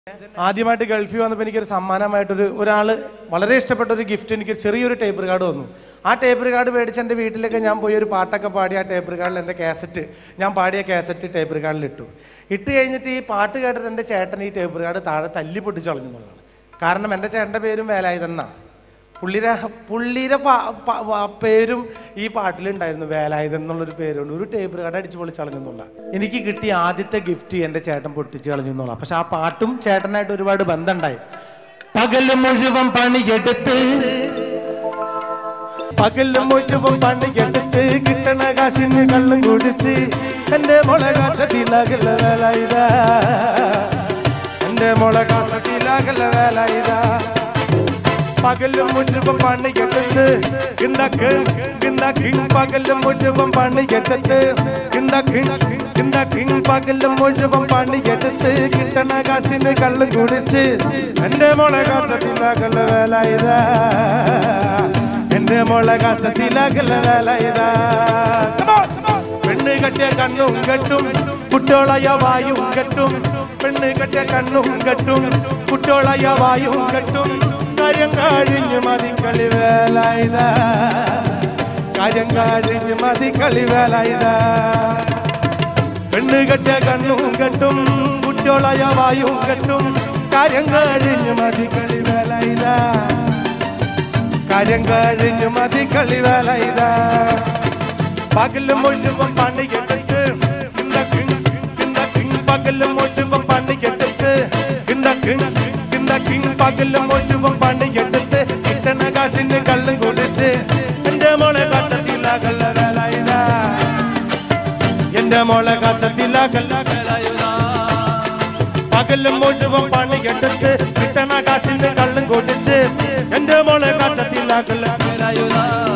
ആദ്യമായിട്ട് ഗൾഫിൽ വന്നപ്പോൾ എനിക്കൊരു സമ്മാനമായിട്ടൊരു ഒരാൾ വളരെ ഇഷ്ടപ്പെട്ട ഒരു ഗിഫ്റ്റ് എനിക്ക് ചെറിയൊരു ടേപ്പ് കാർഡ് വന്നു ആ ടേപ്പ് കാർഡ് മേടിച്ച് എൻ്റെ വീട്ടിലൊക്കെ ഞാൻ പോയി ഒരു പാട്ടൊക്കെ പാടി ആ ടേപ്പ് കാർഡിൽ എൻ്റെ കാസറ്റ് ഞാൻ പാടിയ കാസറ്റ് ടേപ്പ് കാർഡിൽ ഇട്ടു ഇട്ട് കഴിഞ്ഞിട്ട് ഈ പാട്ട് കേട്ടിട്ട് എൻ്റെ ചേട്ടൻ ഈ ടേപ്പ് കാർഡ് താഴെ തല്ലി പൊട്ടിച്ച് കളഞ്ഞു എന്നുള്ളതാണ് കാരണം എൻ്റെ ചേട്ടൻ്റെ പേരും വേലായുധെന്നാണ് പുള്ളിര പുള്ളിയുടെ പാ- പാ- വാ- പേരും ഈ പാട്ടിലുണ്ടായിരുന്നു വേലായുധൻ എന്നുള്ളൊരു പേരുണ്ട് ഒരു ടേബിൾ കട അടിച്ച് പൊളിച്ച് കളഞ്ഞെന്നുള്ള എനിക്ക് കിട്ടിയ ആദ്യത്തെ ഗിഫ്റ്റ് എൻ്റെ ചേട്ടൻ പൊട്ടിച്ച് കളഞ്ഞു എന്നുള്ള പക്ഷെ ആ പാട്ടും ചേട്ടനായിട്ട് ഒരുപാട് ബന്ധമുണ്ടായി പകല് മുഴുവൻ പണിയെടുത്ത് പകല് മുഴുവൻ പണിയെടുത്ത് കിട്ടണ കാശിന് കള്ളും കുടിച്ച് എന്റെ മുളകാട്ടത്തിലാകല വേല ഇതാ എന്റെ മുളകാട്ടത്തിലാകല വേല ഇതാ പകലും മുഴുവൻ പണിയെടുത്ത് ഇന്നക്ക് ഇന്നക്ക് പകലും മുഴുവൻ പണിയെടുത്ത് ഇന്നക്ക് ഇന്നക്ക് പകലും മുഴുവൻ പണിയെടുത്ത് കിട്ടണ കാശിന് കള്ളും കുടിച്ച് എന്റെ മോളെ കാട്ടത്തിലാകല വേല ഇതാ എന്റെ മോളെ കാട്ടത്തിലാകല വേല ഇതാ Come on, come on. പെണ്ണ് കെട്ടിയ കണ്ണും കെട്ടും കുട്ടോളയ വായും കെട്ടും പെണ്ണ് കെട്ടിയ കണ്ണും കെട്ടും കുട്ടോളയ വായും കെട്ടും കാര്യം കഴിഞ്ഞു മതി കളി വേലായുധ കാര്യം കഴിഞ്ഞു മതി കളി വേലായുധ പെണ്ണ് കെട്ടിയ കണ്ണും കെട്ടും കുട്ടോളയ വായും കെട്ടും കാര്യം കഴിഞ്ഞു മതി കളി വേലായുധ കാര്യം കഴിഞ്ഞു മതി കളി വേലായുധ പകല് മുഴുവൻ പണിയെടുത്ത് ഇന്നക്ക് ഇന്നക്ക് പകല് മുഴുവൻ പണിയെടുത്ത് ഇന്നക്ക് ഇന്നക്ക് പകല് മുഴുവൻ പണിയെടുത്ത് കിട്ടണ കാശിന് കള്ളും കുടിച്ച് എന്റെ മോളെ കാട്ടത്തിലാകല്ല വേലായുധ എന്റെ മോളെ കാട്ടത്തിലാകല്ല വേലായുധ പകല് മുഴുവൻ പണിയെടുത്ത് കിട്ടണ കാശിന് കള്ളും കുടിച്ച് എന്റെ മോളെ കാട്ടത്തിലാകല്ല വേലായുധ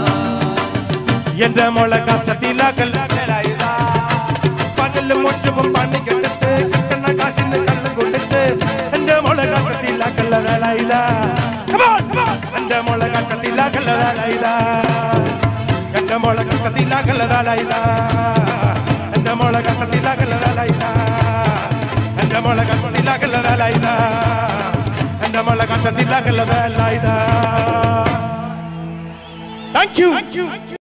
എന്റെ മോളെ കഷ്ടത്തിലാക്കല്ല വേലായുധ. പകല് മുഴുവൻ പണിക്കെടുത്ത് കിട്ടണ കാശിന് കള്ളും കുടിച്ച് എന്റെ മോളെ കഷ്ടത്തിലാക്കല്ല Velayudha. Come on, come on. എന്റെ മോളെ കഷ്ടത്തിലാക്കല്ല വേലായുധ. എന്റെ മോളെ കഷ്ടത്തിലാക്കല്ല വേലായുധ. എന്റെ മോളെ കഷ്ടത്തിലാക്കല്ല വേലായുധ. എന്റെ മോളെ കഷ്ടത്തിലാക്കല്ല വേലായുധ. എന്റെ മോളെ കഷ്ടത്തിലാക്കല്ല Velayudha. Thank you. Thank you.